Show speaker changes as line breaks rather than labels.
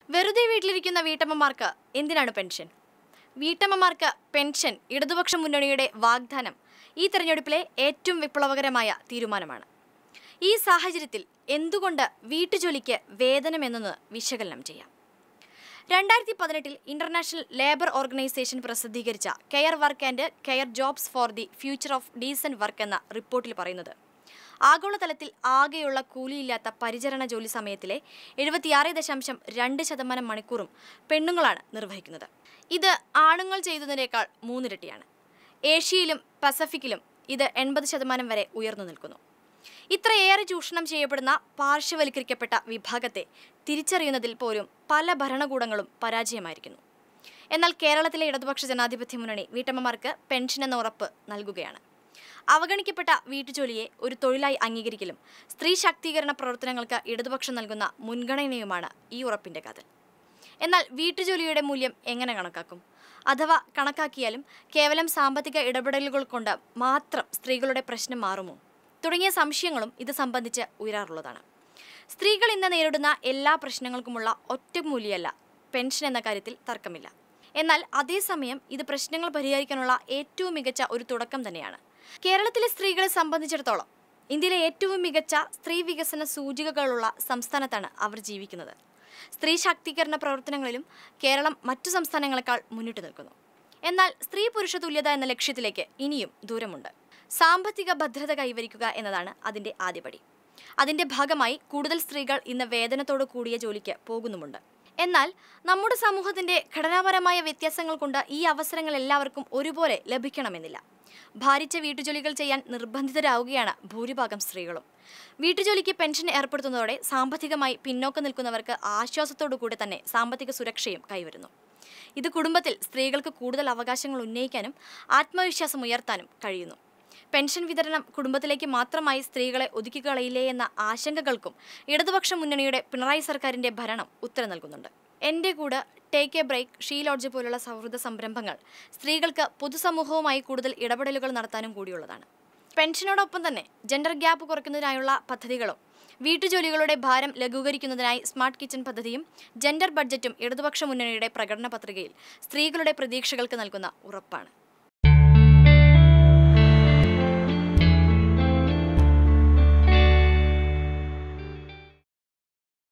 വെറുതെ വീട്ടിലിരിക്കുന്ന വീട്ടമ്മമാർക്ക് എന്തിനാണ് പെൻഷൻ വീട്ടമ്മമാർക്ക് പെൻഷൻ ഇടതുപക്ഷ മുന്നണിയുടെ വാഗ്ദാനം ഈ തെരഞ്ഞെടുപ്പിലെ ഏറ്റവും വിപ്ലവകരമായ തീരുമാനമാണ് ഈ സാഹചര്യത്തിൽ എന്തുകൊണ്ട് വീട്ടുജോലിക്ക് വേതനമെന്നത് വിശകലനം ചെയ്യാം രണ്ടായിരത്തി പതിനെട്ടിൽ ഇന്റർനാഷണൽ ലേബർ ഓർഗനൈസേഷൻ പ്രസിദ്ധീകരിച്ച care work and care jobs for the future of decent work എന്ന റിപ്പോർട്ടിൽ പറയുന്നത് ആഗോളതലത്തിൽ ആകെയുള്ള കൂലിയില്ലാത്ത പരിചരണ ജോലി സമയത്തിലെ എഴുപത്തിയാറ് ദശാംശം രണ്ട് ശതമാനം മണിക്കൂറും പെണ്ണുങ്ങളാണ് നിർവഹിക്കുന്നത് ഇത് ആണുങ്ങൾ ചെയ്യുന്നതിനേക്കാൾ മൂന്നിരട്ടിയാണ് ഏഷ്യയിലും പസഫിക്കിലും ഇത് എൺപത് ശതമാനം വരെ ഉയർന്നു നിൽക്കുന്നു ഇത്രയേറെ ചൂഷണം ചെയ്യപ്പെടുന്ന പാർശ്വവൽക്കരിക്കപ്പെട്ട വിഭാഗത്തെ തിരിച്ചറിയുന്നതിൽ പോലും പല ഭരണകൂടങ്ങളും പരാജയമായിരിക്കുന്നു എന്നാൽ കേരളത്തിലെ ഇടതുപക്ഷ ജനാധിപത്യ മുന്നണി വീട്ടമ്മമാർക്ക് പെൻഷൻ എന്ന ഉറപ്പ് നൽകുകയാണ് അവഗണിക്കപ്പെട്ട വീട്ടുജോലിയെ ഒരു തൊഴിലായി അംഗീകരിക്കലും സ്ത്രീ ശാക്തീകരണ പ്രവർത്തനങ്ങൾക്ക് ഇടതുപക്ഷം നൽകുന്ന മുൻഗണനയുമാണ് ഈ ഉറപ്പിന്റെ കാതൽ എന്നാൽ വീട്ടുജോലിയുടെ മൂല്യം എങ്ങനെ കണക്കാക്കും അഥവാ കണക്കാക്കിയാലും കേവലം സാമ്പത്തിക ഇടപെടലുകൾ കൊണ്ട് മാത്രം സ്ത്രീകളുടെ പ്രശ്നം മാറുമോ തുടങ്ങിയ സംശയങ്ങളും ഇത് സംബന്ധിച്ച് ഉയരാറുള്ളതാണ് സ്ത്രീകൾ ഇന്ന് നേരിടുന്ന എല്ലാ പ്രശ്നങ്ങൾക്കുമുള്ള ഒറ്റ മൂല്യമല്ല പെൻഷൻ എന്ന കാര്യത്തിൽ തർക്കമില്ല എന്നാൽ അതേസമയം ഇത് പ്രശ്നങ്ങൾ പരിഹരിക്കാനുള്ള ഏറ്റവും മികച്ച ഒരു തുടക്കം തന്നെയാണ് കേരളത്തിലെ സ്ത്രീകളെ സംബന്ധിച്ചിടത്തോളം ഇന്ത്യയിലെ ഏറ്റവും മികച്ച സ്ത്രീ വികസന സൂചികകളുള്ള സംസ്ഥാനത്താണ് അവർ ജീവിക്കുന്നത് സ്ത്രീ ശാക്തീകരണ പ്രവർത്തനങ്ങളിലും കേരളം മറ്റു സംസ്ഥാനങ്ങളെക്കാൾ മുന്നിട്ട് നിൽക്കുന്നു എന്നാൽ സ്ത്രീ പുരുഷ തുല്യത എന്ന ലക്ഷ്യത്തിലേക്ക് ഇനിയും ദൂരമുണ്ട് സാമ്പത്തിക ഭദ്രത കൈവരിക്കുക എന്നതാണ് അതിന്റെ ആദ്യപടി അതിന്റെ ഭാഗമായി കൂടുതൽ സ്ത്രീകൾ ഇന്ന് വേതനത്തോടു കൂടിയ ജോലിക്ക് പോകുന്നുമുണ്ട് എന്നാൽ നമ്മുടെ സമൂഹത്തിന്റെ ഘടനാപരമായ വ്യത്യാസങ്ങൾ കൊണ്ട് ഈ അവസരങ്ങൾ എല്ലാവർക്കും ഒരുപോലെ ലഭിക്കണമെന്നില്ല ഭാരിച്ച വീട്ടുജോലികൾ ചെയ്യാൻ നിർബന്ധിതരാവുകയാണ് ഭൂരിഭാഗം സ്ത്രീകളും വീട്ടുജോലിക്ക് പെൻഷൻ ഏർപ്പെടുത്തുന്നതോടെ സാമ്പത്തികമായി പിന്നോക്കം നിൽക്കുന്നവർക്ക് ആശ്വാസത്തോടു കൂടി തന്നെ സാമ്പത്തിക സുരക്ഷയും കൈവരുന്നു ഇത് കുടുംബത്തിൽ സ്ത്രീകൾക്ക് കൂടുതൽ അവകാശങ്ങൾ ഉന്നയിക്കാനും ആത്മവിശ്വാസം ഉയർത്താനും കഴിയുന്നു പെൻഷൻ വിതരണം കുടുംബത്തിലേക്ക് മാത്രമായി സ്ത്രീകളെ ഒതുക്കിക്കളയില്ലേ എന്ന ആശങ്കകൾക്കും ഇടതുപക്ഷ മുന്നണിയുടെ പിണറായി സർക്കാരിന്റെ ഭരണം ഉത്തരം നൽകുന്നുണ്ട് എൻ്റെ കൂടെ take a break she lodge പോലുള്ള സൗഹൃദ സംരംഭങ്ങൾ സ്ത്രീകൾക്ക് പൊതുസമൂഹവുമായി കൂടുതൽ ഇടപെടലുകൾ നടത്താനും കൂടിയുള്ളതാണ് പെൻഷനോടൊപ്പം തന്നെ ജെൻഡർ ഗ്യാപ്പ് കുറയ്ക്കുന്നതിനായുള്ള പദ്ധതികളും വീട്ടുജോലികളുടെ ഭാരം ലഘൂകരിക്കുന്നതിനായി സ്മാർട്ട് കിച്ചൺ പദ്ധതിയും ജെൻഡർ ബഡ്ജറ്റും ഇടതുപക്ഷ മുന്നണിയുടെ പ്രകടന പത്രികയിൽ സ്ത്രീകളുടെ പ്രതീക്ഷകൾക്ക് നൽകുന്ന ഉറപ്പാണ്